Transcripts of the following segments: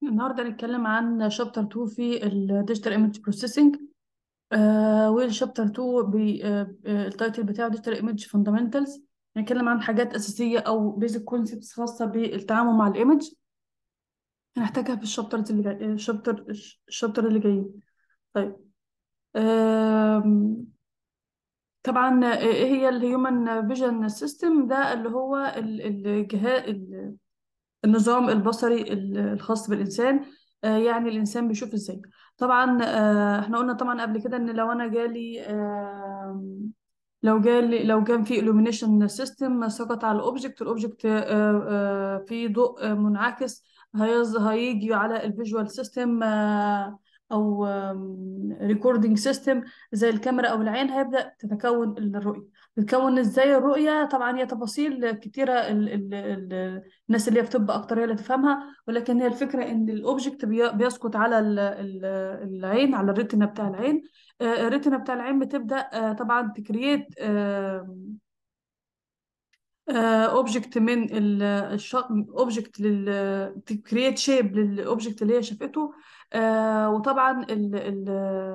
النهارده هنتكلم عن شابتر 2 في الديجيتال ايمج بروسيسنج والشابتر 2 بي- آه، آه، التايتل بتاعه ديجيتال ايمج فاندامنتالز هنتكلم عن حاجات اساسيه او بيزك كونسبتس خاصه بالتعامل مع الايمج هنحتاجها في الشابتر اللي جاي الشابتر الشابتر اللي جاي طيب آم، طبعا آه، ايه هي الهيومن فيجن سيستم ده اللي هو الجهاز النظام البصري ال- الخاص بالإنسان آه، يعني الإنسان بيشوف إزاي طبعا آه، احنا قلنا طبعا قبل كده إن لو أنا جالي آم، لو جالي لو كان في illumination سيستم سقط على الأوبجكت الأوبجكت في ضوء آه، منعكس هيظ- هيجي على الفيجوال سيستم أو ريكوردينج سيستم زي الكاميرا أو العين هيبدأ تتكون الرؤية تتكون ازاي الرؤية طبعا هي تفاصيل كتيرة ال ال ال الناس اللي هي في طب اكتر هي اللي تفهمها ولكن هي الفكره ان الاوبجكت بي- بيسقط على ال- ال- العين على الريتنا بتاع العين آه، الريتنا بتاع العين بتبدا آه، طبعا تكريت اوبجكت من اوبجكت لل تكريت شيب للاوبجكت اللي هي شافته آه، وطبعا ال ال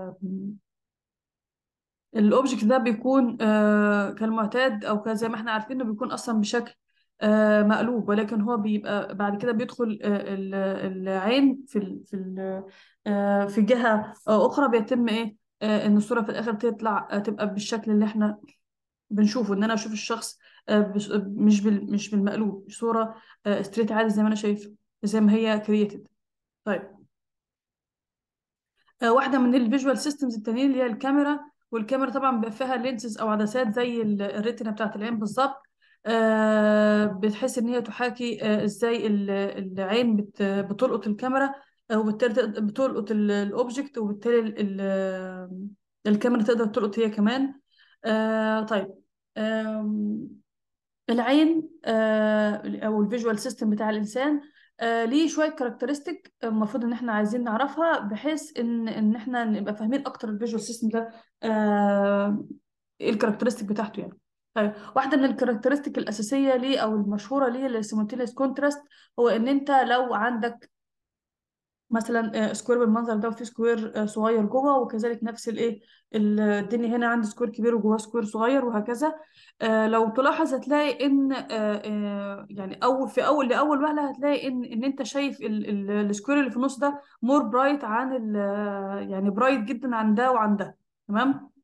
الاوبجكت ده بيكون آه كالمعتاد او ك- زي ما احنا عارفين انه بيكون اصلا بشكل آه مقلوب ولكن هو بيبقى بعد كده بيدخل آه ال- العين في ال في ال آه في جهة آه اخرى بيتم ايه آه ان الصورة في الاخر تطلع آه تبقى بالشكل اللي احنا بنشوفه ان انا اشوف الشخص آه بس- مش بال مش بالمقلوب صورة آه ستريت عادي زي ما انا شايفه زي ما هي كرييتد طيب آه، واحدة من الفيجوال سيستمز التانيين اللي هي الكاميرا والكاميرا طبعا بيبقى فيها لينسز او عدسات زي ال- الريتنا بتاعت العين بالظبط آه، بتحس ان هي تحاكي آه، ازاي ال- العين بت- بتلقط الكاميرا آه، وبالتالي تقد- بتلقط ال- الاوبجكت وبالتالي ال- ال- الكاميرا تقدر تلقط هي كمان آه، طيب آم، العين آه، او الفيجوال سيستم بتاع الانسان آه، ليه شويه كاركترستيك المفروض ان احنا عايزين نعرفها بحيث ان ان احنا نبقى فاهمين اكتر الفيجوال سيستم ده آه، ايه الكاركترستيك بتاعته يعني طيب واحده من الكاركترستيك الاساسيه ليه او المشهوره ليه السيمultaneous كونتراست هو ان انت لو عندك مثلا آه، سكوير بالمنظر ده وفي سكوير آه، صغير جوه وكذلك نفس الايه ال- الدنيا هنا عندي سكوير كبير وجواه سكوير صغير وهكذا آه، لو تلاحظ هتلاقي ان آه، آه، يعني اول في اول لاول وهله هتلاقي ان ان انت شايف ال- ال- السكوير اللي في النص ده مور برايت عن ال يعني برايت جدا عن ده وعن ده تمام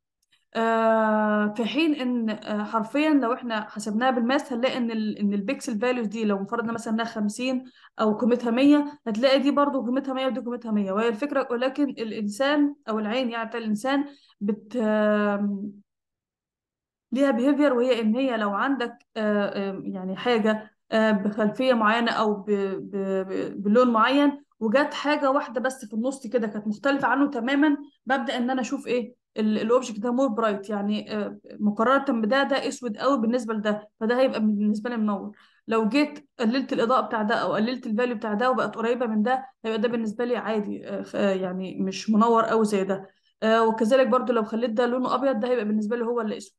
آه في حين ان آه حرفيا لو احنا حسبناها بالماس هنلاقي ان ال ان البيكسل فاليوز دي لو فرضنا مثلا انها 50 او قيمتها 100 هتلاقي دي برضو قيمتها 100 ودي قيمتها 100 وهي الفكره ولكن الانسان او العين يعني بتاع الانسان بت آم، ليها بيهيفير وهي ان هي لو عندك آه، آه، يعني حاجه آه، بخلفيه معينه او ب- ب- ب- بلون معين وجت حاجه واحده بس في النص كده كانت مختلفه عنه تماما ببدا ان انا اشوف ايه الاوبجكت ده مور برايت يعني آه، مقارنه بده ده اسود قوي بالنسبه لده فده هيبقى بالنسبه لي منور لو جيت قللت الاضاءه بتاع ده او قللت الفاليو بتاع ده وبقت قريبه من ده هيبقى ده بالنسبه لي عادي آه، خ- آه، يعني مش منور قوي زي ده آه، وكذلك برضو لو خليت ده لونه ابيض ده هيبقى بالنسبه لي هو اللي اسود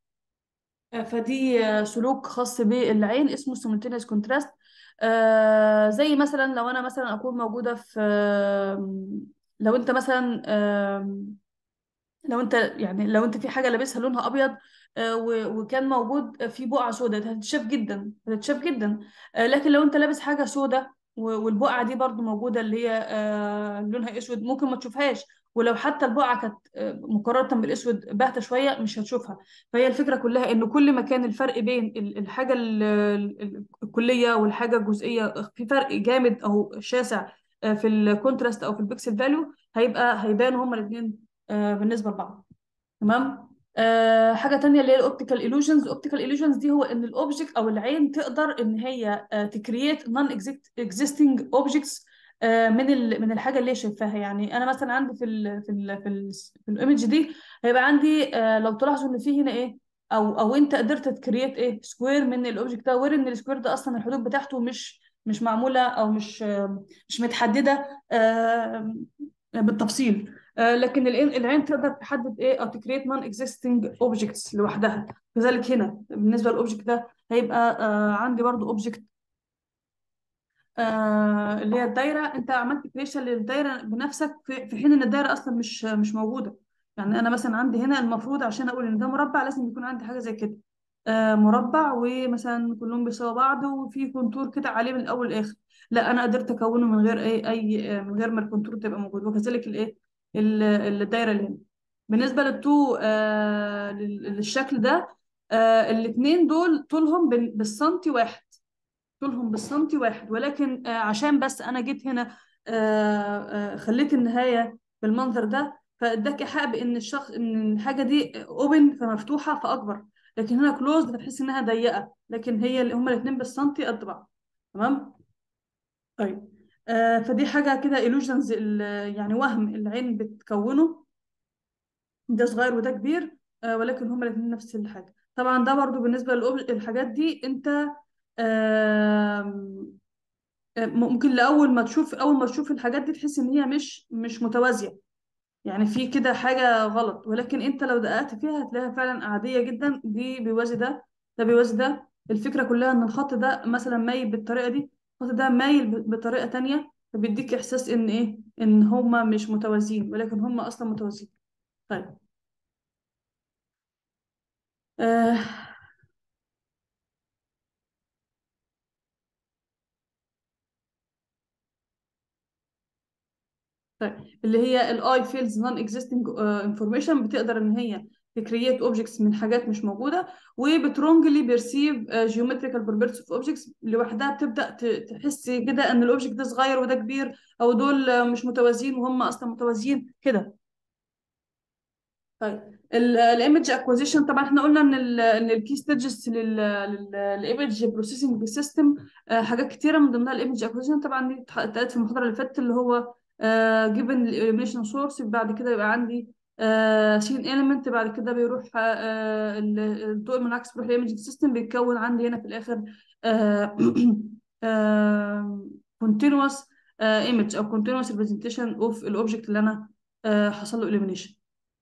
فدي آه، سلوك خاص بالعين اسمه simultaneous contrast آه زي مثلا لو انا مثلا اكون موجوده في آم، لو انت مثلا آم، لو انت يعني لو انت في حاجه لابسها لونها ابيض آه، و- وكان موجود في بقعه سوداء هتتشاف جدا هتتشاف جدا آه، لكن لو انت لابس حاجه سوداء و- والبقعه دي برضو موجوده اللي هي آه، لونها اسود ممكن ما تشوفهاش ولو حتى البقعه كانت آه، مقارنه بالاسود باهته شويه مش هتشوفها فهي الفكره كلها ان كل ما كان الفرق بين ال- الحاجه ال- ال- الكليه والحاجه الجزئيه في فرق جامد او شاسع آه، في الكونتراست او في البيكسل فاليو هيبقى هيبانوا هما الاثنين بالنسبه لبعض تمام آه حاجة تانية اللي هي الاوبتيكال ايلوجنز الاوبتيكال ايلوجنز دي هو ان الاوبجكت او العين تقدر ان هي آه تكريت نون اكزيستنج اوبجكتس من ال من الحاجة اللي هي شايفاها يعني انا مثلا عندي في ال في ال في, ال في الايمج دي هيبقى عندي آه لو تلاحظوا ان في هنا ايه او او انت قدرت تكريت ايه سكوير من الاوبجكت ده وير ان السكوير ده اصلا الحدود بتاعته مش مش معمولة او مش آه مش متحددة آه بالتفصيل آه، لكن العين العين تقدر تحدد ايه او تكريت نون اكزيستنج اوبجكتس لوحدها كذلك هنا بالنسبه للاوبجكت ده هيبقى آه، عندي برضو اوبجكت آه اللي هي الدايره انت عملت كريشن للدايره بنفسك في, في حين ان الدايره اصلا مش مش موجوده يعني انا مثلا عندي هنا المفروض عشان اقول ان ده مربع لازم يكون عندي حاجه زي كده آه مربع ومثلا كلهم بيساوي بعض وفي كونتور كده عليه من الاول للاخر لا انا قدرت اكونه من غير اي اي من غير ما الكونتور تبقى موجود وكذلك الايه ال- الدايره اللي هنا بالنسبه للتو آه لل- للشكل ده آه الاثنين دول طولهم بال- بالسنتي واحد طولهم بالسنتي واحد ولكن آه عشان بس انا جيت هنا آه آه خليت النهايه بالمنظر ده فاداك ايحاء بان الشخص ان الحاجه دي اوبن فمفتوحه فاكبر لكن هنا كلوزد فتحس انها ضيقه لكن هي اللي هما الاثنين بالسنتي قد بعض تمام طيب آه فدي حاجه كده illusions ال- يعني وهم العين بتكونه ده صغير وده كبير آه ولكن هما الاثنين نفس الحاجه طبعا ده برضو بالنسبه للحاجات دي انت آم، ممكن لأول ما تشوف أول ما تشوف الحاجات دي تحس إن هي مش مش متوازية يعني في كده حاجة غلط ولكن أنت لو دققت فيها هتلاقيها فعلا عادية جدا دي بيوازي ده ده بيوازي ده الفكرة كلها إن الخط ده مثلا مايل بالطريقة دي الخط ده مايل ب- بطريقة تانية فبيديك إحساس إن إيه إن هما مش متوازيين ولكن هما أصلا متوازيين طيب آه طيب اللي هي الاي فيلز نون اكزيستنج انفورميشن بتقدر ان هي تكريت اوبجكتس من حاجات مش موجوده وبترونجلي بيرسيف جيومتريكال بروبرتيز اوف اوبجكتس لوحدها بتبدا ت- تحس كده ان الاوبجكت ده صغير وده كبير او دول آه، مش متوازيين وهم اصلا متوازيين كده طيب الايمج اكوزيشن طبعا احنا قلنا ان ال ان الكي ستيجز للايمج بروسيسنج سيستم حاجات كتيره من ضمنها الايمج اكوزيشن طبعا دي اتقالت في المحاضره اللي فاتت اللي هو جيفن الاليميشن سورس بعد كده يبقى عندي سين اليمنت بعد كده بيروح آه، ال- الضوء المنعكس بيروح الايمج سيستم بيتكون عندي هنا في الاخر كونتينوس ايمج او كونتينوس ريبريزنتيشن اوف الاوبجكت اللي انا آه، حصل له اليمينيشن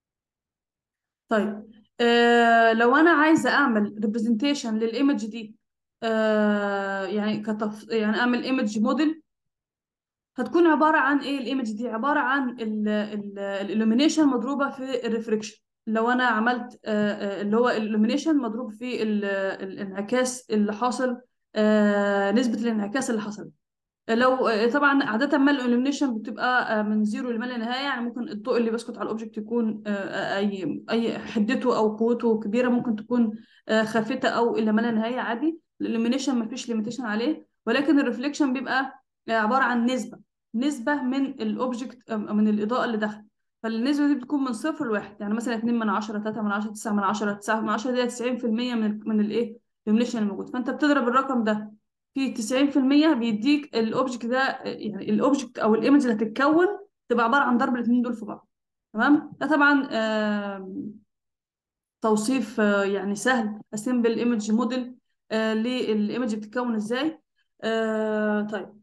طيب آه لو انا عايزه اعمل ريبريزنتيشن للايمج دي آه يعني كتف يعني اعمل ايمج موديل هتكون عباره عن ايه الايمج دي عباره عن الالومينيشن مضروبه في الريفريكشن لو انا عملت آه آه، اللي هو الالومينيشن مضروب في ال- الانعكاس اللي حاصل آه نسبه الانعكاس اللي حصل لو طبعا عادة ما الالومنيشن بتبقى من زيرو لما لا نهاية يعني ممكن الضوء اللي بيسقط على الاوبجكت يكون اي اي حدته او قوته كبيرة ممكن تكون خافتة او الى ما لا نهاية عادي الالومنيشن ما فيش ليميتيشن عليه ولكن الريفليكشن بيبقى عبارة عن نسبة نسبة من الاوبجكت من الإضاءة اللي داخل فالنسبة دي بتكون من صفر لواحد يعني مثلا 2 من 10 3 من 10 9 من 10 9 من 10 دي 90% من ال من الايه الالومنيشن الموجود فانت بتضرب الرقم ده في 90% بيديك الاوبجكت ده يعني الاوبجكت او الايمج اللي هتتكون تبقى عباره عن ضرب الاثنين دول في بعض تمام ده طبعا آم، توصيف آه، يعني سهل اسمبل ايمج موديل للايمج بتتكون ازاي آه، طيب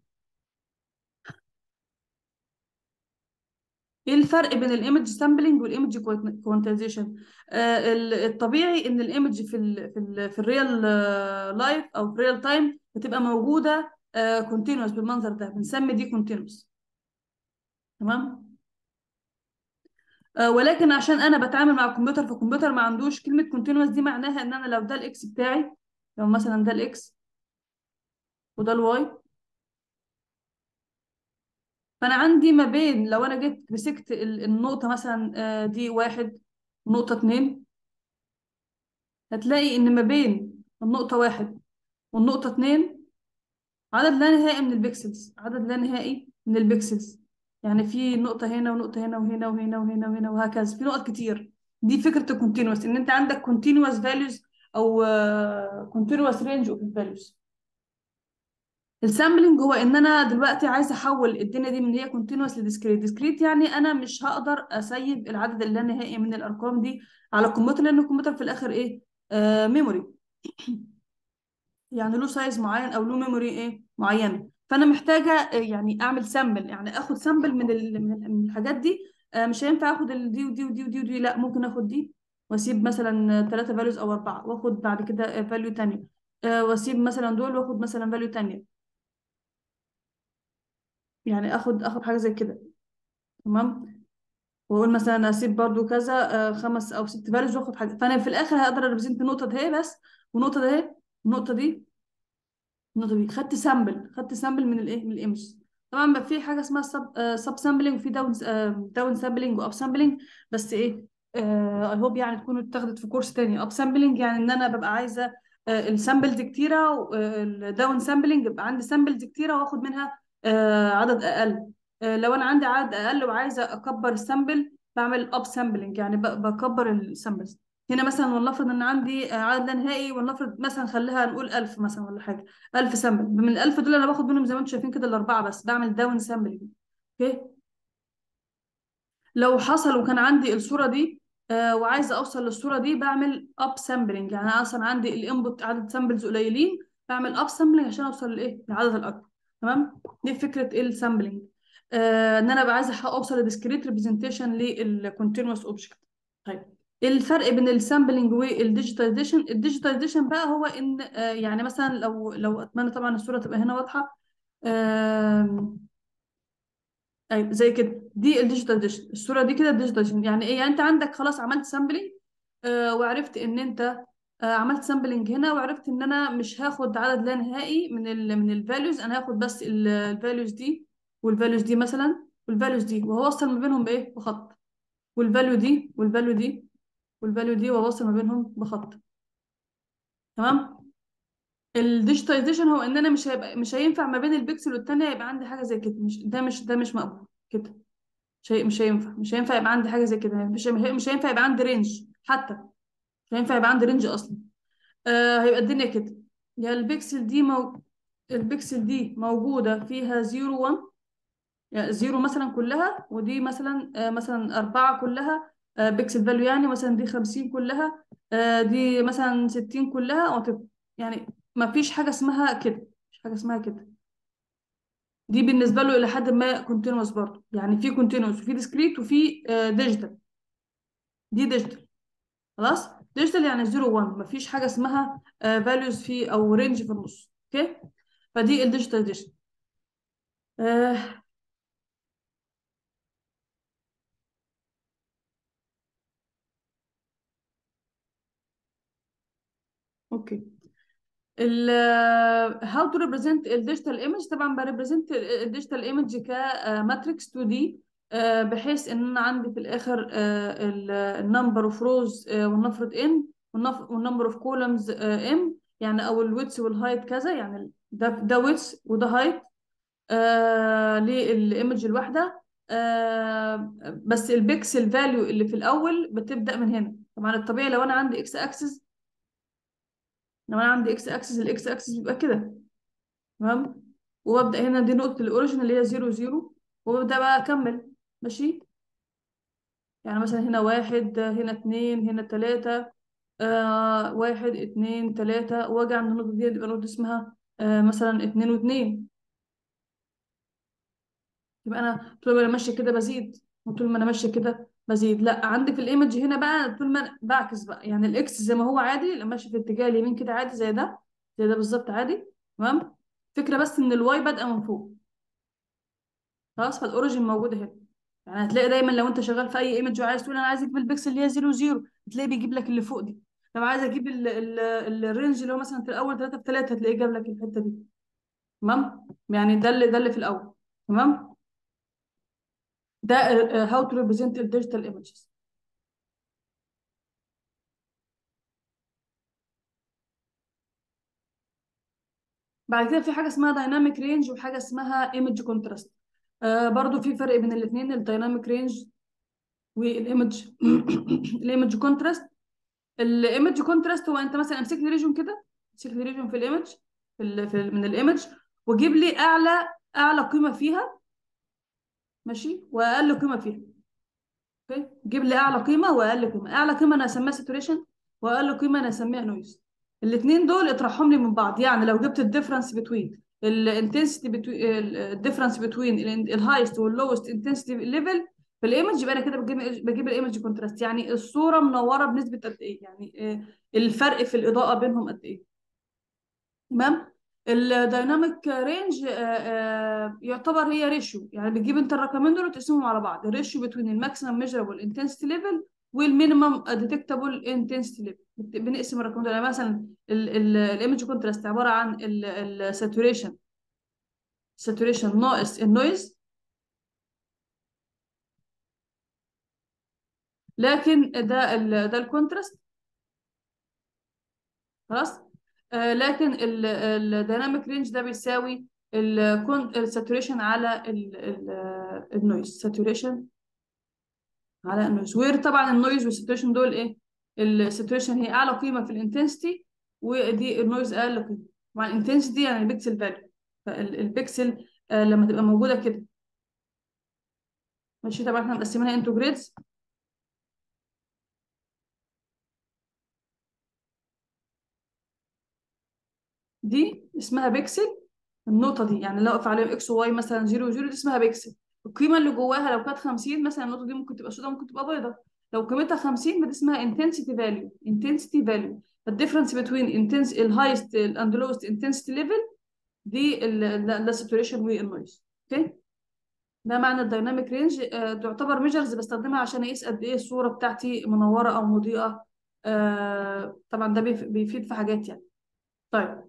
ايه الفرق بين الايمج سامبلنج والايمج كوانتايزيشن الطبيعي ان الايمج في ال في ال في الريال لايف او في الريال تايم بتبقى موجوده كونتينوس بالمنظر ده بنسمي دي كونتينوس تمام آه، ولكن عشان انا بتعامل مع الكمبيوتر فالكمبيوتر ما عندوش كلمه كونتينوس دي معناها ان انا لو ده الاكس بتاعي لو مثلا ده الاكس وده الواي فانا عندي ما بين لو انا جيت مسكت ال- النقطه مثلا آه، دي واحد نقطه اتنين هتلاقي ان ما بين النقطه واحد والنقطه اتنين عدد لا نهائي من البكسلز عدد لا نهائي من البكسلز يعني في نقطة هنا ونقطة هنا وهنا وهنا وهنا وهنا وهكذا في نقط كتير دي فكرة الكونتينوس ان انت عندك continuous values او آه، continuous range of values السامبلنج هو ان انا دلوقتي عايزه احول الدنيا دي من هي كونتينوس لديسكريت ديسكريت يعني انا مش هقدر اسيب العدد اللانهائي من الارقام دي على الكمبيوتر لان الكمبيوتر في الاخر ايه آه ميموري يعني له سايز معين او له ميموري ايه معينه فانا محتاجه آه، يعني اعمل سامبل يعني اخد سامبل من ال- من ال- من الحاجات دي آه، مش هينفع اخد ال- دي ودي ودي ودي ودي لا ممكن اخد دي واسيب مثلا ثلاثه فاليوز او اربعه واخد بعد كده فاليو تانية آه، واسيب مثلا دول واخد مثلا فاليو تانية يعني اخد اخد حاجه زي كده تمام واقول مثلا اسيب برضو كذا آه، خمس او ست فاليوز واخد حاجه فانا في الاخر هقدر اريبريزنت النقطه دي بس والنقطه دي النقطه دي النقطه دي خدت سامبل خدت سامبل من الايه من الايمج طبعا بقى في حاجه اسمها سب سب سامبلنج وفي داون داون سامبلنج واب سامبلنج بس ايه اي هوب يعني تكونوا اتاخدت في كورس تاني اب سامبلنج يعني ان انا ببقى عايزه السامبلز كتيره الداون سامبلنج يبقى عندي سامبلز كتيره واخد منها آه، عدد اقل آه، لو انا عندي عدد اقل وعايزه اكبر السامبل بعمل اب سامبلنج يعني ب- بكبر السامبلز هنا مثلا ولنفرض ان عندي آه، عدد لا نهائي ولنفرض مثلا خليها نقول 1000 مثلا ولا حاجه 1000 سامبل من ال 1000 دول انا باخد منهم زي ما انتم شايفين كده الاربعه بس بعمل داون سامبلنج اوكي لو حصل وكان عندي الصوره دي آه وعايزه اوصل للصوره دي بعمل اب سامبلنج يعني انا اصلا عندي الانبوت عدد سامبلز قليلين بعمل اب سامبلنج عشان اوصل لايه للعدد الاكبر تمام دي فكره ايه السامبلنج آه ان انا بقى عايزه اوصل لديسكريت ريبريزنتيشن للكونتينوس اوبجكت طيب الفرق بين السامبلنج والديجيتاليزيشن الديجيتاليزيشن بقى هو ان آه يعني مثلا لو لو اتمنى طبعا الصوره تبقى هنا واضحه آم، ايوه زي كده دي الديجيتال ديشن الصوره دي كده الديجيتال ديشن يعني ايه يعني انت عندك خلاص عملت سامبلنج آه وعرفت ان انت آه عملت سامبلنج هنا وعرفت ان انا مش هاخد عدد لا نهائي من ال من الفاليوز انا هاخد بس الفاليوز دي والفاليوز دي مثلا والفاليوز دي وهوصل ما بينهم بايه بخط والفاليو دي والفاليو دي والفاليو دي وهوصل ما بينهم بخط تمام الديجيتاليزيشن هو ان انا مش هيبقى مش هينفع ما بين البكسل والتانية يبقى عندي حاجه زي كده مش ده مش ده مش مقبول كده مش هي- مش هينفع مش هينفع يبقى عندي حاجه زي كده مش مش هينفع يبقى عندي رينج حتى مش هينفع يبقى عندي رينج اصلا آه هيبقى الدنيا كده يا البكسل دي مو... البكسل دي موجوده فيها 0 1 يعني 0 مثلا كلها ودي مثلا آه مثلا 4 كلها آه بكسل فاليو يعني مثلا دي 50 كلها آه دي مثلا 60 كلها وتبقى يعني ما فيش حاجه اسمها كده مش حاجه اسمها كده دي بالنسبه له الى حد ما كونتينوس برضه يعني في كونتينوس وفي ديسكريت وفي ديجيتال دي ديجيتال خلاص ديجيتال يعني 0 1 مفيش حاجه اسمها فاليوز في او رينج في النص اوكي فدي الديجيتال ديجيتال آه اوكي ال how to represent الديجيتال ايمج طبعا بريبريزنت الديجيتال ايمج كماتريكس 2 دي بحيث ان انا عندي في الاخر النمبر اوف روز ولنفرض ان والنمبر اوف كولمز ام يعني او الويتس والهايت كذا يعني ده ده ويتس وده هايت آه للايمج الواحده آه بس البيكسل فاليو اللي في الاول بتبدا من هنا طبعا الطبيعي لو انا عندي اكس اكسس لو انا عندي اكس اكسس الاكس اكسس بيبقى كده تمام وابدا هنا دي نقطه الاوريجن اللي هي 0 0 وببدا بقى اكمل ماشي يعني مثلا هنا واحد هنا اتنين هنا تلاتة آه واحد اتنين تلاتة واجي عند النقطة دي يبقى نقطة اسمها آه مثلا اتنين واتنين يبقى انا طول ما انا ماشيه كده بزيد وطول ما انا ماشيه كده بزيد لا عندي في الايمج هنا بقى طول ما أنا بعكس بقى يعني الاكس زي ما هو عادي لما ماشي في اتجاه اليمين كده عادي زي ده زي ده بالظبط عادي تمام فكره بس ان الواي بادئه من فوق خلاص فالاوريجن موجوده هنا يعني هتلاقي دايما لو انت شغال في اي ايمج وعايز تقول انا عايز اجيب البكسل اللي هي 0 0 هتلاقيه بيجيب لك اللي فوق دي لو عايز اجيب ال- ال- ال- الرينج اللي هو مثلا في الاول 3 في 3 هتلاقيه جاب لك الحته دي تمام يعني ده اللي ده اللي في الاول تمام ده هاو تو ريبريزنت الديجيتال ايمجز بعد كده في حاجه اسمها دايناميك رينج وحاجه اسمها ايمج كونتراست آه برضو في فرق بين الاثنين الدايناميك رينج والايمج الايمج كونتراست الايمج كونتراست هو انت مثلا امسك لي ريجون كده امسك لي ريجون في الايمج في, ال في ال من الايمج وجيب لي اعلى اعلى قيمه فيها ماشي واقل قيمه فيها اوكي جيب لي اعلى قيمه واقل قيمه اعلى قيمه انا هسميها ساتوريشن واقل قيمه انا هسميها نويز الاثنين دول اطرحهم لي من بعض يعني لو جبت الديفرنس بتوين الانتنسيتي الديفرنس بتوين الهايست واللوست انتنسيتي ليفل في الايمج يبقى انا كده بجيب بجيب الايمج كونتراست يعني الصوره منوره بنسبه قد ايه يعني آه، الفرق في الاضاءه بينهم قد ايه تمام الدايناميك رينج يعتبر هي ريشيو يعني بتجيب انت الرقمين دول وتقسمهم على بعض الريشيو بين الماكسيمم ميجرابل انتنسيتي ليفل والمينيمم ديتكتابل انتنسيتي ليفل بنقسم الرقمين دول يعني مثلا الايمج كونتراست عباره عن الساتوريشن ساتوريشن ناقص النويز لكن ده ال ده الكونتراست خلاص آه لكن الديناميك رينج ده بيساوي الساتوريشن على النويز ساتوريشن على النويز وير طبعا النويز والساتوريشن دول ايه الساتوريشن هي اعلى قيمه في الانتنسيتي ودي النويز اقل قيمه مع الانتنسيتي يعني البيكسل فاليو فالبيكسل آه لما تبقى موجوده كده ماشي طبعا احنا مقسمينها انتو جريدز دي اسمها بيكسل النقطه دي يعني لو اقف عليهم اكس وواي مثلا 0 0 دي اسمها بيكسل القيمه اللي جواها لو كانت 50 مثلا النقطه دي ممكن تبقى سوداء ممكن تبقى بيضاء لو قيمتها 50 دي اسمها intensity value intensity value الديفرنس بين intense الهايست اند لوست intensity level دي الساتوريشن والنويز اوكي ده معنى الدايناميك رينج آه تعتبر ميجرز بستخدمها عشان اقيس قد ايه الصوره بتاعتي منوره او مضيئه آه طبعا ده بيفيد في حاجات يعني طيب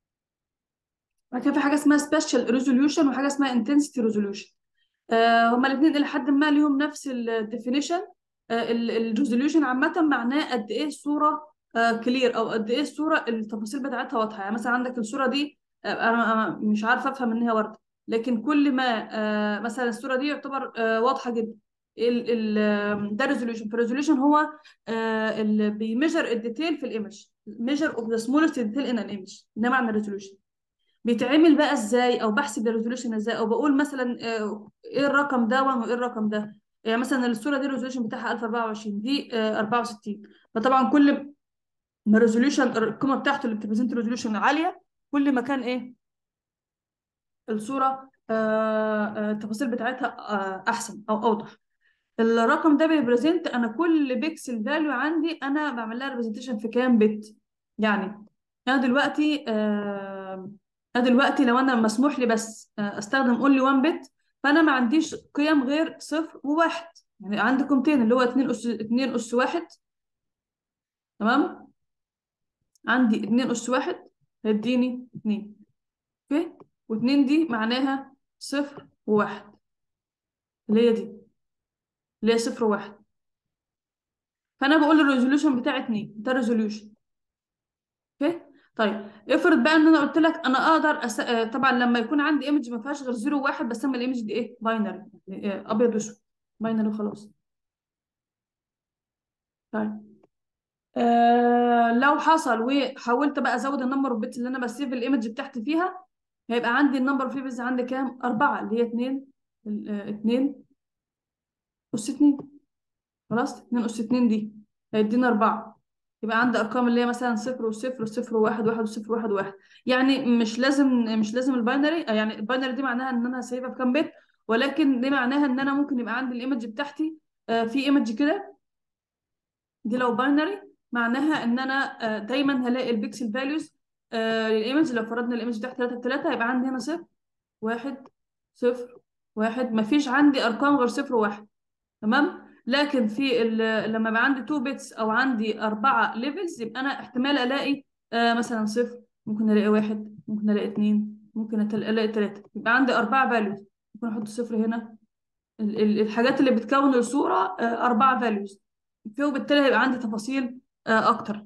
بعد كده في حاجه اسمها سبيشال ريزوليوشن وحاجه اسمها انتنسيتي ريزوليوشن آه هما الاثنين الى حد ما ليهم نفس الديفينيشن آه الريزوليوشن عامه معناه قد ايه الصوره كلير او قد ايه الصوره التفاصيل بتاعتها واضحه يعني مثلا عندك الصوره دي انا مش عارفه افهم ان هي ورده لكن كل ما آه مثلا الصوره دي يعتبر آه واضحه جدا ال ال ده ريزوليوشن فالريزوليوشن هو آه اللي بيميجر الديتيل في الايمج ميجر اوف ذا سمولست ديتيل ان ان ايمج ده معنى الريزوليوشن بيتعمل بقى ازاي او بحسب الريزوليوشن ازاي او بقول مثلا ايه الرقم ده وايه الرقم ده يعني مثلا الصوره دي الريزوليوشن بتاعها 1024 دي 64 فطبعا كل ما الريزوليوشن القيمه بتاعته اللي بتبريزنت ريزوليوشن عاليه كل ما كان ايه الصوره التفاصيل بتاعتها احسن او اوضح الرقم ده بيبريزنت انا كل بيكسل فاليو عندي انا بعمل لها ريبريزنتيشن في كام بت يعني انا دلوقتي آه انا دلوقتي لو انا مسموح لي بس استخدم اونلي 1 بت فانا ما عنديش قيم غير صفر وواحد يعني عندي قيمتين اللي هو 2 اس 2 اس 1 تمام عندي 2 اس 1 هيديني 2 اوكي و2 دي معناها صفر وواحد اللي هي دي اللي هي صفر وواحد فانا بقول الريزوليوشن بتاعي 2 ده ريزوليوشن اوكي طيب افرض بقى ان انا قلت لك انا اقدر أس... طبعا لما يكون عندي ايمج ما فيهاش غير زيرو وواحد بسمي الايمج دي ايه باينري يعني ابيض واسود باينري وخلاص طيب آه لو حصل وحاولت بقى ازود النمبر اوف بيتس اللي انا بسيف الايمج بتاعتي فيها هيبقى عندي النمبر اوف بيتس عندي كام؟ أربعة اللي هي اتنين اتنين أس اتنين خلاص اتنين أس اتنين دي هيدينا أربعة يبقى عندي ارقام اللي هي مثلا صفر وصفر وصفر وواحد واحد وصفر واحد واحد يعني مش لازم مش لازم الباينري يعني الباينري دي معناها ان انا سايبها في كام بيت ولكن دي معناها ان انا ممكن يبقى عندي الايمج بتاعتي آه في ايمج كده دي لو باينري معناها ان انا آه دايما هلاقي البيكسل فاليوز آه للايمج لو فرضنا الايمج بتاعتي 3 في 3 هيبقى عندي هنا صفر واحد صفر واحد مفيش عندي ارقام غير صفر وواحد تمام لكن في لما يبقى عندي 2 بيتس او عندي اربعه ليفلز يبقى انا احتمال الاقي آه مثلا صفر ممكن الاقي واحد ممكن الاقي اثنين ممكن الاقي ثلاثه يبقى عندي اربعه فاليوز ممكن احط صفر هنا ال ال الحاجات اللي بتكون الصوره آه اربعه فاليوز وبالتالي هيبقى عندي تفاصيل آه اكتر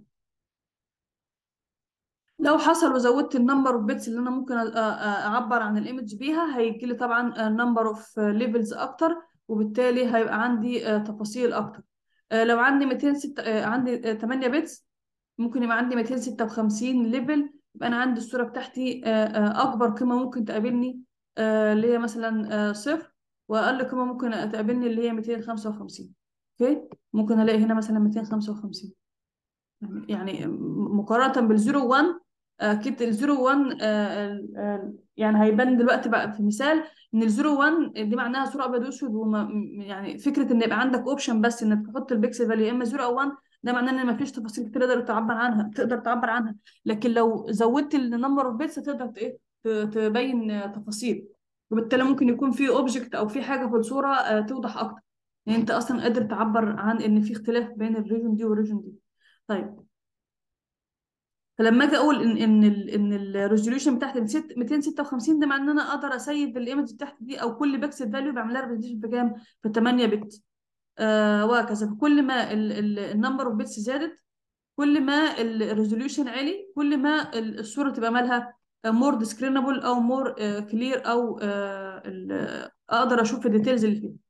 لو حصل وزودت النمبر اوف بيتس اللي انا ممكن اعبر عن الايمج بيها هيجي لي طبعا نمبر اوف ليفلز اكتر وبالتالي هيبقى عندي تفاصيل اكتر لو عندي 206 عندي 8 بيتس ممكن يبقى عندي 256 ليفل يبقى انا عندي الصوره بتاعتي اكبر قيمه ممكن تقابلني اللي هي مثلا صفر واقل قيمه ممكن تقابلني اللي هي 255 اوكي ممكن الاقي هنا مثلا 255 يعني مقارنه بالزيرو 1 اكيد الزيرو 1 يعني هيبان دلوقتي بقى في مثال ان الزيرو 1 دي معناها صوره ابيض واسود وما يعني فكره ان يبقى عندك اوبشن بس انك تحط البيكسل فاليو يا اما 0 او 1 ده معناه ان مفيش تفاصيل كتير تقدر تعبر عنها تقدر تعبر عنها لكن لو زودت النمبر اوف بيتس هتقدر ايه ت- تبين آه، تفاصيل وبالتالي ممكن يكون في اوبجكت او في حاجه في الصوره آه، توضح اكتر يعني انت اصلا قادر تعبر عن ان في اختلاف بين الريجن دي والريجن دي طيب فلما اجي اقول ان ان ال ان الريزوليوشن بتاعتي 256 ده معناه ان انا اقدر اسيف الايمج بتاعتي دي او كل بكسل فاليو بعملها ريزوليوشن بكام؟ في 8 بت آه وهكذا فكل ما النمبر اوف بيتس زادت كل ما الريزوليوشن عالي كل ما ال- الصوره تبقى مالها مور ديسكرينبل او مور كلير او آه ال- اقدر اشوف الديتيلز اللي فيها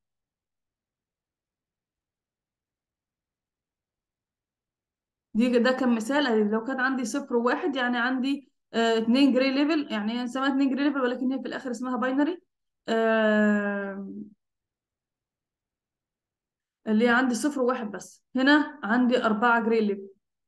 دي ده كان مثال يعني لو كان عندي صفر وواحد يعني عندي آه اتنين جراي ليفل يعني هي اسمها اتنين جراي ليفل ولكن هي في الاخر اسمها باينري آه اللي هي عندي صفر وواحد بس هنا عندي أربعة جراي ليفل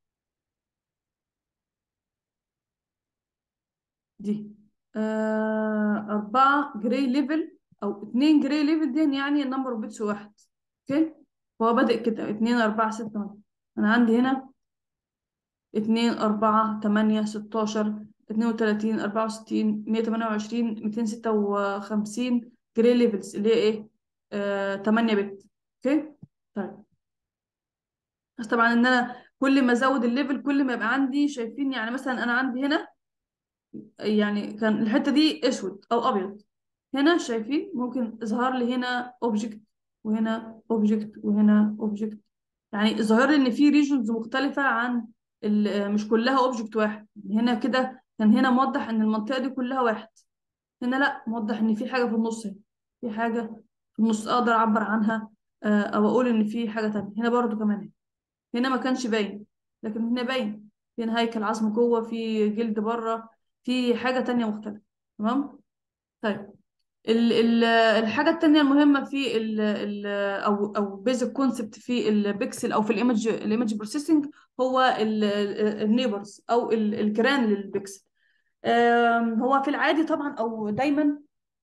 دي آه أربعة جراي ليفل أو اتنين جراي ليفل دي يعني النمبر اوف بيتس واحد اوكي هو بادئ كده اتنين أربعة ستة تمانية. أنا عندي هنا اتنين أربعة تمانية ستاشر اتنين وتلاتين أربعة وستين مية تمانية وعشرين ميتين ستة وخمسين جراي ليفلز اللي هي ايه آه تمانية بت اوكي طيب بس طبعا ان انا كل ما ازود الليفل كل ما يبقى عندي شايفين يعني مثلا انا عندي هنا يعني كان الحته دي اسود او ابيض هنا شايفين ممكن ظهر لي هنا اوبجكت وهنا اوبجكت وهنا اوبجكت يعني ظهر لي ان في ريجنز مختلفه عن ال- مش كلها اوبجكت واحد هنا كده كان هنا موضح ان المنطقه دي كلها واحد هنا لا موضح ان في حاجه في النص هنا في حاجه في النص اقدر اعبر عنها آه، او اقول ان في حاجه تانية هنا برضو كمان هنا ما كانش باين لكن هنا باين هنا هيكل عظم جوه في جلد بره في حاجة تانية مختلفة تمام طيب ال ال الحاجة التانية المهمة في ال ال أو أو بيزك كونسبت في البيكسل أو في الإيمج الإيمج بروسيسنج هو النيبرز أو ال- الجيران للبيكسل آم، هو في العادي طبعا أو دايما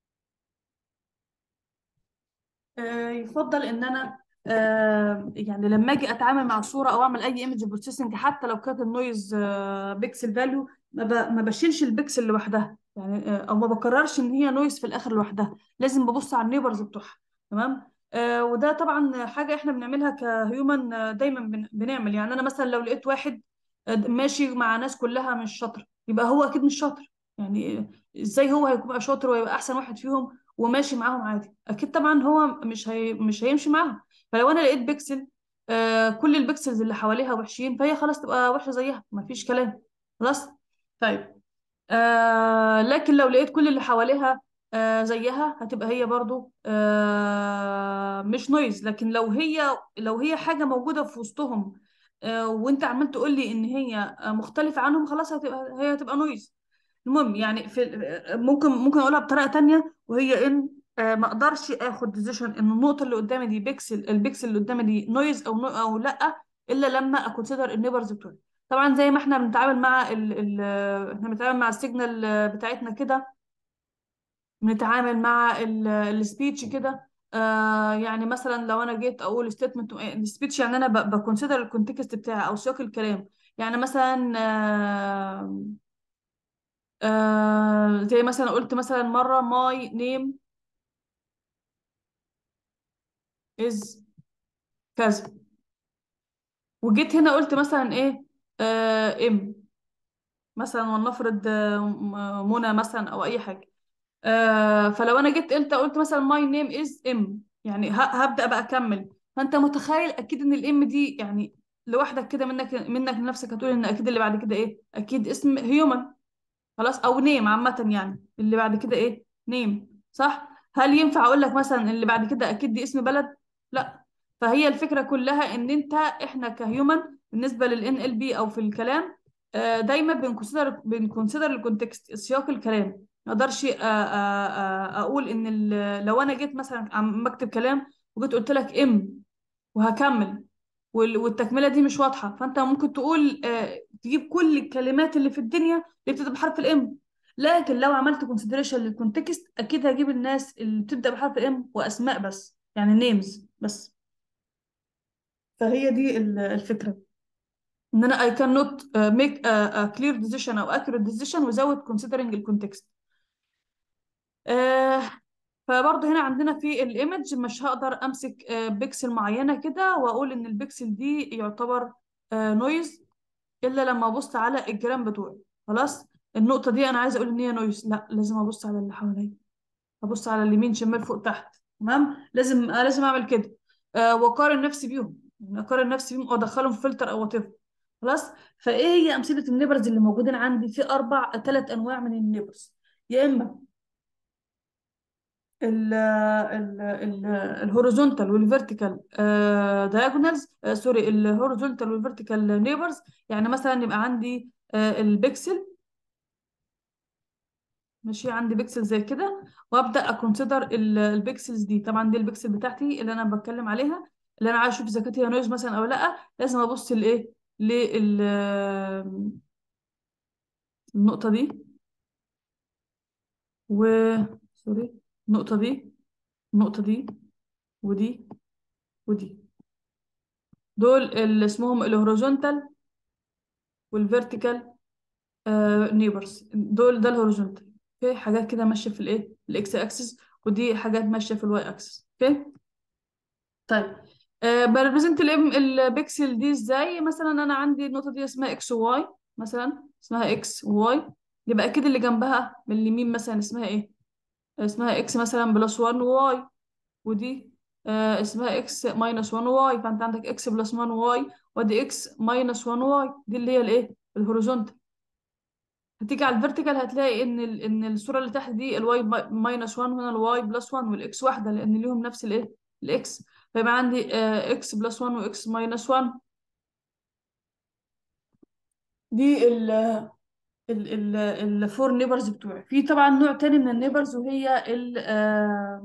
آه، يفضل ان انا آه، يعني لما اجي اتعامل مع صوره او اعمل اي ايمج بروسيسنج حتى لو كانت النويز بيكسل فاليو ما ب- ما بشيلش البيكسل لوحدها يعني آه، او ما بكررش ان هي نويز في الاخر لوحدها لازم ببص على النيبرز بتوعها تمام آه، وده طبعا حاجه احنا بنعملها كهيومن آه، دايما بن- بنعمل يعني انا مثلا لو لقيت واحد آه، ماشي مع ناس كلها مش شاطره يبقى هو اكيد مش شاطر يعني آه، ازاي هو هيبقى شاطر ويبقى احسن واحد فيهم وماشي معاهم عادي اكيد طبعا هو مش هي... مش هيمشي معاهم فلو انا لقيت بيكسل آه كل البيكسلز اللي حواليها وحشين فهي خلاص تبقى وحشه زيها مفيش كلام خلاص طيب آه لكن لو لقيت كل اللي حواليها آه زيها هتبقى هي برضو آه مش نويز لكن لو هي لو هي حاجه موجوده في وسطهم آه وانت عمال تقول لي ان هي آه، مختلفه عنهم خلاص هتبقى هي هتبقى نويز المهم يعني في ممكن ممكن اقولها بطريقه تانية وهي ان آه، ما اقدرش اخد ديسيشن ان النقطه اللي قدامي دي بيكسل البيكسل اللي قدامي دي نويز او نو او لا الا لما اكونسيدر النيبرز بتوعي طبعا زي ما احنا بنتعامل مع ال ال احنا بنتعامل مع السيجنال بتاعتنا كده بنتعامل مع السبيتش كده آه يعني مثلا لو انا جيت اقول ستيتمنت السبيتش يعني انا بكونسيدر الكونتكست بتاعي او سياق الكلام يعني مثلا آه آه زي مثلا قلت مثلا مرة my name is كذا وجيت هنا قلت مثلا ايه آه ام مثلا ولنفرض آه، م- منى مثلا او اي حاجة آه فلو انا جيت قلت قلت مثلا my name is ام يعني ه- هبدأ بقى اكمل فانت متخيل اكيد ان الام دي يعني لوحدك كده منك منك لنفسك هتقول ان اكيد اللي بعد كده ايه اكيد اسم هيومن خلاص او نيم عامة يعني اللي بعد كده ايه نيم صح هل ينفع اقول لك مثلا اللي بعد كده اكيد دي اسم بلد لا فهي الفكرة كلها ان انت احنا كهيومن بالنسبة للان ال بي او في الكلام آه، دايما بنكونسيدر بنكونسيدر الكونتكست سياق الكلام ما اقدرش آه، آه، آه، اقول ان ال- لو انا جيت مثلا عم بكتب كلام وجيت قلت لك ام وهكمل وال- والتكمله دي مش واضحه فانت ممكن تقول آه، تجيب كل الكلمات اللي في الدنيا اللي بتبدا بحرف الام لكن لو عملت كونسيدريشن للكونتكست اكيد هجيب الناس اللي بتبدا بحرف الام واسماء بس يعني نيمز بس فهي دي ال- الفكره ان انا I cannot uh, make a, a clear decision او accurate decision without considering the context آه فبرضه هنا عندنا في الايمج مش هقدر امسك آه بيكسل معينه كده واقول ان البيكسل دي يعتبر آه نويز الا لما ابص على الجرام بتوعي خلاص النقطه دي انا عايزه اقول ان هي نويز لا لازم ابص على اللي حواليا ابص على اليمين شمال فوق تحت تمام لازم آه لازم اعمل كده آه واقارن نفسي بيهم يعني اقارن نفسي بيهم وادخلهم في فلتر او وات خلاص فايه هي امثله النيبرز اللي موجودين عندي في اربع ثلاث انواع من النيبرز يا اما ال ال ال الهوريزونتال والفيرتيكال دايجونالز سوري الهوريزونتال والفيرتيكال نيبرز يعني مثلا يبقى عندي آه، البكسل ماشي عندي بكسل زي كده وابدا اكونسيدر البكسلز دي طبعا دي البكسل بتاعتي اللي انا بتكلم عليها اللي انا عايز اشوف اذا كانت هي نويز مثلا او لا لازم ابص لايه لل النقطه دي و سوري النقطه دي النقطه دي ودي ودي دول اللي اسمهم الهوريزونتال والفيرتيكال نيبرز دول ده الهوريزونتال اوكي حاجات كده ماشيه في الايه الاكس اكسس ودي حاجات ماشيه في الواي اكسس اوكي طيب أه بريبريزنت البيكسل دي ازاي مثلا انا عندي النقطه دي اسمها اكس وواي مثلا اسمها اكس وواي يبقى اكيد اللي جنبها من اليمين مثلا اسمها ايه اسمها اكس مثلا بلس 1 واي ودي آه اسمها اكس ماينس 1 واي فانت عندك اكس بلس 1 واي ودي اكس ماينس 1 واي دي اللي هي الايه الهوريزونتال هتيجي على الفيرتيكال هتلاقي ان ال... ان الصوره اللي تحت دي الواي ماينس 1 هنا الواي بلس 1 والاكس واحده لان ليهم نفس الايه الاكس فيبقى عندي آه اكس بلس 1 واكس ماينس 1 دي ال ال ال الفور نيبرز بتوعي في طبعا نوع تاني من النيبرز وهي ال آه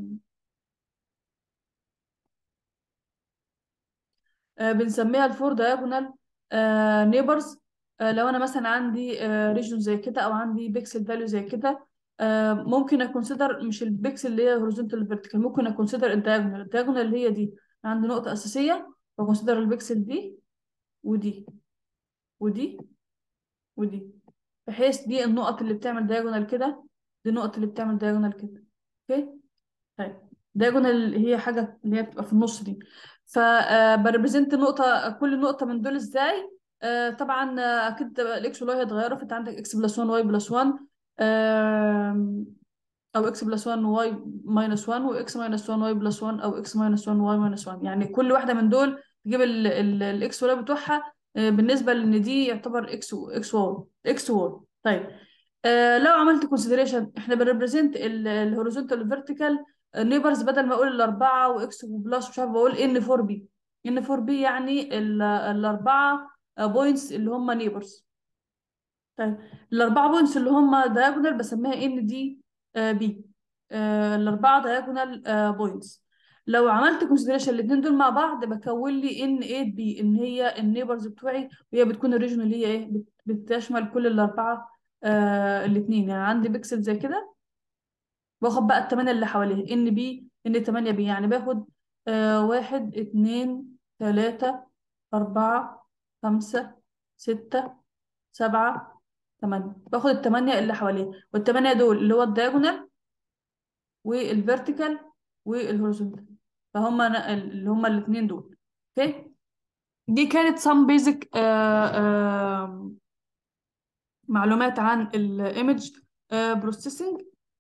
آه، بنسميها الفور دايجونال نيبرز لو انا مثلا عندي ريجن زي كده او عندي بيكسل فاليو زي كده آه، ممكن اكونسيدر مش البيكسل اللي هي هوريزونتال فيرتيكال ممكن اكونسيدر الدايجونال الدايجونال اللي هي دي عندي نقطة أساسية بكونسيدر البيكسل دي ودي ودي ودي بحيث دي النقط اللي بتعمل دايجونال كده دي النقط اللي بتعمل دايجونال كده اوكي طيب دايجونال هي حاجة اللي هي بتبقى في النص دي فبريبريزنت نقطة كل نقطة من دول ازاي آه، طبعا آه، اكيد الاكس والواي هيتغيروا فانت عندك اكس بلس 1 واي بلس 1 آم، او اكس بلس 1 واي ماينس 1 واكس ماينس 1 واي بلس 1 او اكس ماينس 1 واي ماينس 1 يعني كل واحدة من دول تجيب الاكس والواي بتوعها آه، بالنسبة لان دي يعتبر اكس اكس واي اكس واي طيب آه، لو عملت كونسيدريشن احنا بنريبريزنت الهوريزونتال والفيرتيكال نيبرز بدل ما اقول الاربعه واكس وبلس مش عارف بقول ان 4 بي ان 4 بي يعني ال- الاربعه بوينتس اللي هم نيبرز طيب الاربعه بوينتس اللي هم دايجونال بسميها ان دي بي الاربعه دايجونال بوينتس لو عملت كونسيدريشن الاثنين دول مع بعض بكون لي ان 8 بي ان هي النيبرز بتوعي وهي بتكون الريجن اللي هي ايه بت- بتشمل كل الاربعه الاثنين يعني عندي بيكسل زي كده باخد بقى الثمانية اللي حواليها ان بي ان 8 بي يعني باخد آه واحد اتنين تلاتة أربعة خمسة ستة سبعة تمانية باخد التمانية اللي حواليها والتمانية دول اللي هو الدايجونال والفيرتيكال والهوريزونتال فهم أنا اللي هما الاتنين دول اوكي دي كانت some basic آه آه معلومات عن الايمج بروسيسنج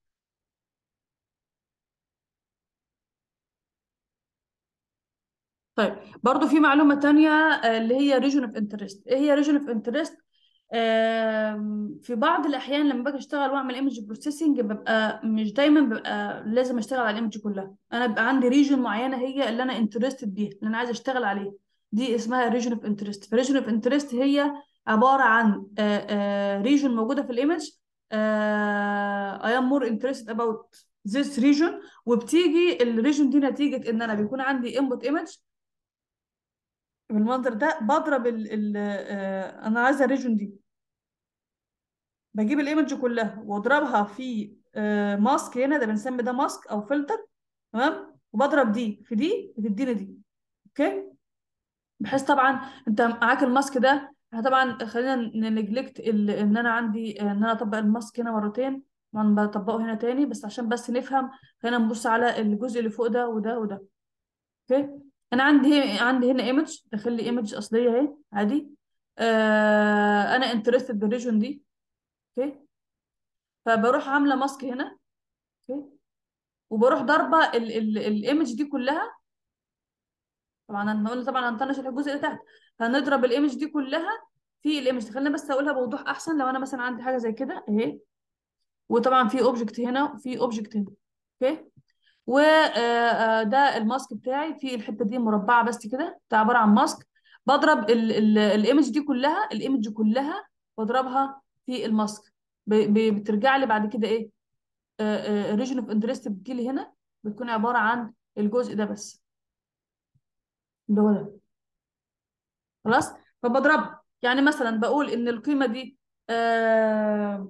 طيب برضو في معلومة تانية آه، اللي هي region of interest ايه هي region of interest آم، في بعض الأحيان لما باجي أشتغل وأعمل ايمج بروسيسنج ببقى مش دايما ببقى لازم أشتغل على الايمج كلها أنا بيبقى عندي ريجن معينة هي اللي أنا انترستد بيها اللي أنا عايزة أشتغل عليها دي اسمها region of interest فالريجن of interest هي عبارة عن ريجن موجودة في الايمج I am more interested about this region وبتيجي الريجن دي نتيجة إن أنا بيكون عندي input image بالمنظر ده بضرب ال ال آه، انا عايزه الريجون دي بجيب الايمج كلها واضربها في آه، ماسك هنا ده بنسمي ده ماسك او فلتر تمام وبضرب دي في دي بتديني دي اوكي بحيث طبعا انت معاك الماسك ده احنا طبعا خلينا ننجلكت ان انا عندي ان انا اطبق الماسك هنا مرتين طبعا بطبقه هنا تاني بس عشان بس نفهم خلينا نبص على الجزء اللي فوق ده وده وده اوكي انا عندي عندي هنا ايمج داخل لي ايمج اصليه اهي عادي آه انا انترستد بالريجون دي اوكي فبروح عامله ماسك هنا اوكي وبروح ضاربه الايمج دي كلها طبعا انا قلنا طبعا هنطنش الجزء اللي تحت هنضرب الايمج دي كلها في الايمج خلينا بس اقولها بوضوح احسن لو انا مثلا عندي حاجه زي كده اهي وطبعا في اوبجكت هنا وفي اوبجكت هنا اوكي وده الماسك بتاعي في الحته دي مربعه بس كده ده عباره عن ماسك بضرب الايمج دي كلها الايمج كلها بضربها في الماسك بترجع لي بعد كده ايه ريجن اوف انترست بتجيلي هنا بتكون عباره عن الجزء ده بس اللي هو ده خلاص فبضربها يعني مثلا بقول ان القيمه دي آه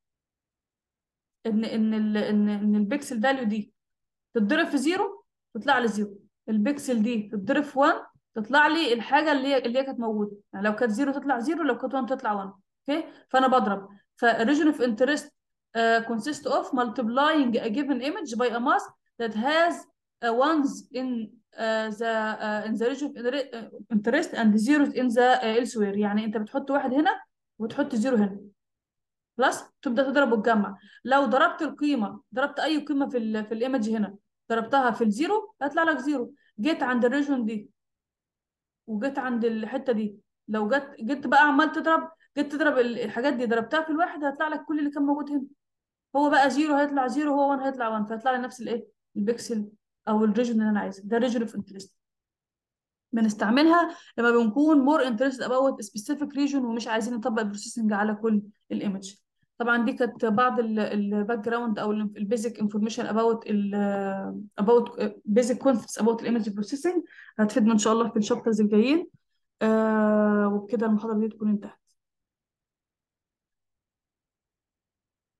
ان ان ال ان ان البيكسل فاليو دي تتضرب في زيرو تطلع لي زيرو البيكسل دي تتضرب في 1 تطلع لي الحاجه اللي هي اللي هي كانت موجوده يعني لو كانت زيرو تطلع زيرو لو كانت 1 تطلع 1 اوكي فانا بضرب فالريجن اوف انترست consists of multiplying a given image by a mask that has uh, ones in uh, the uh, in the region of interest and zeros in the uh, elsewhere يعني انت بتحط واحد هنا وتحط زيرو هنا خلاص تبدا تضرب وتجمع لو ضربت القيمه ضربت اي قيمه في ال في الايمج هنا ضربتها في الزيرو هيطلع لك زيرو جيت عند الريجون دي وجيت عند الحته دي لو جيت جيت بقى عمال تضرب جيت تضرب الحاجات دي ضربتها في الواحد هيطلع لك كل اللي كان موجود هنا هو بقى زيرو هيطلع زيرو هو 1 هيطلع 1 فيطلع لي نفس الايه البكسل او الريجن اللي انا عايزه ده ريجن اوف انترست بنستعملها لما بنكون مور انترستد اباوت سبيسيفيك ريجن ومش عايزين نطبق البروسيسنج على كل الايمج طبعا دي كانت بعض الباك جراوند او البيزك انفورميشن اباوت اباوت بيزك كونسبتس اباوت الايمج بروسيسنج هتفيدنا ان شاء الله في الشابترز الجايين آه وبكده المحاضره دي تكون انتهت